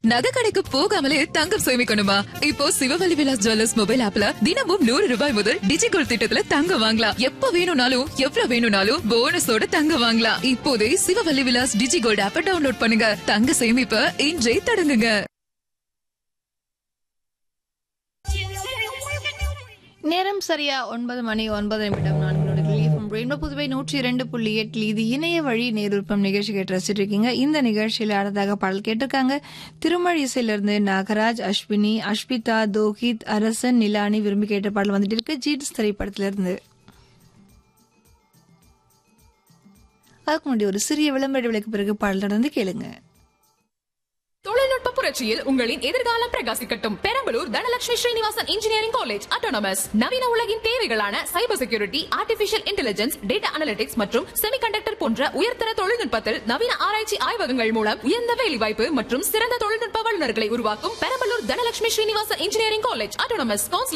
நகை கடைக்கு போகாமலே தங்கம் சேமிக்கணுமா இப்போ சிவவழி விலாஸ் ஜுவல்லர்ஸ் மொபைல் ஆப்ல தினமும் நூறு ரூபாய் முதல் டிஜிகோல்ட் திட்டத்துல தங்கம் வாங்கலாம் எப்ப வேணும்னாலும் எவ்வளவு வேணும்னாலும் போனஸோட தங்கம் வாங்கலாம் இப்போதே சிவவழி விலாஸ் டிஜிகோல்ட் ஆப்ப டவுன்லோட் பண்ணுங்க தங்க சேமிப்ப இன்றே தொடங்குங்க நேரம் சரியா ஒன்பது மணி ஒன்பது நிமிடம் நான்கு நொடிகள் எஃப்எம் ரெயின்போ புதுவை நூற்றி இரண்டு புள்ளி எட்டில் இது இணைய வழி நேருப்பம் நிகழ்ச்சி கேட்டு ரசிச்சிட்டு இருக்கீங்க இந்த நிகழ்ச்சியில அடுத்ததாக பாடல் கேட்டிருக்காங்க திருமழ் இசையிலிருந்து நாகராஜ் அஸ்வினி அஷ்பிதா தோஹித் அரசன் நிலானி விரும்பி கேட்ட பாடல் வந்துட்டு இருக்கு ஜீட்ஸ் திரைப்படத்திலிருந்து அதுக்கு முன்னாடி ஒரு சிறிய விளம்பர விலைக்கு பிறகு பாடல் தொடர்ந்து கேளுங்க தொழில்நுட்ப புரட்சியில் உங்களின் எதிர்காலம் பிரகாசிக்கட்டும் Perambalur Dhanalakshmi Srinivasan engineering college autonomous நவீன உலகின் தேவைகளான cyber security artificial intelligence data analytics மற்றும் செமிகண்டக்டர் போன்ற உயர்தர தொழில்நுட்பத்தில் நவீன ஆராய்ச்சி ஆய்வகங்கள் மூலம் உயர்ந்த வேலைவாய்ப்பு மற்றும் சிறந்த தொழில்நுட்ப வல்லுநர்களை உருவாக்கும் Perambalur Dhanalakshmi Srinivasan engineering college autonomous